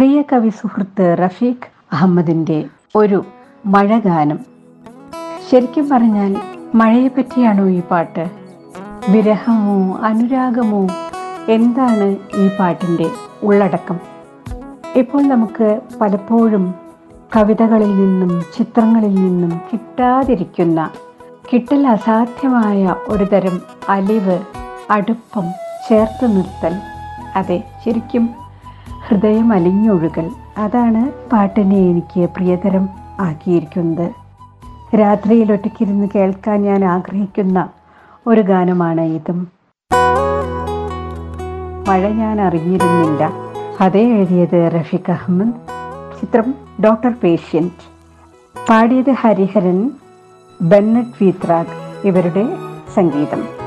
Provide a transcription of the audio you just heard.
പ്രിയ കവി സുഹൃത്ത് റഫീഖ് അഹമ്മദിൻ്റെ ഒരു മഴഗാനം ശരിക്കും പറഞ്ഞാൽ മഴയെ പറ്റിയാണോ ഈ പാട്ട് വിരഹമോ അനുരാഗമോ എന്താണ് ഈ പാട്ടിൻ്റെ ഉള്ളടക്കം ഇപ്പോൾ നമുക്ക് പലപ്പോഴും കവിതകളിൽ നിന്നും ചിത്രങ്ങളിൽ നിന്നും കിട്ടാതിരിക്കുന്ന കിട്ടൽ അസാധ്യമായ ഒരു തരം അലിവ് അടുപ്പം ചേർത്ത് നിർത്തൽ അതെ ശരിക്കും ഹൃദയം അലിഞ്ഞൊഴുകൽ അതാണ് പാട്ടിനെ എനിക്ക് പ്രിയതരം ആക്കിയിരിക്കുന്നത് രാത്രിയിൽ ഒറ്റയ്ക്കിരുന്ന് കേൾക്കാൻ ഞാൻ ആഗ്രഹിക്കുന്ന ഒരു ഗാനമാണ് ഇതും മഴ ഞാൻ അറിഞ്ഞിരുന്നില്ല അതേ എഴുതിയത് റഫീഖ് അഹമ്മദ് ചിത്രം ഡോക്ടർ പേഷ്യൻറ്റ് പാടിയത് ഹരിഹരൻ ബെന്നറ്റ് വീത്രാഗ് ഇവരുടെ സംഗീതം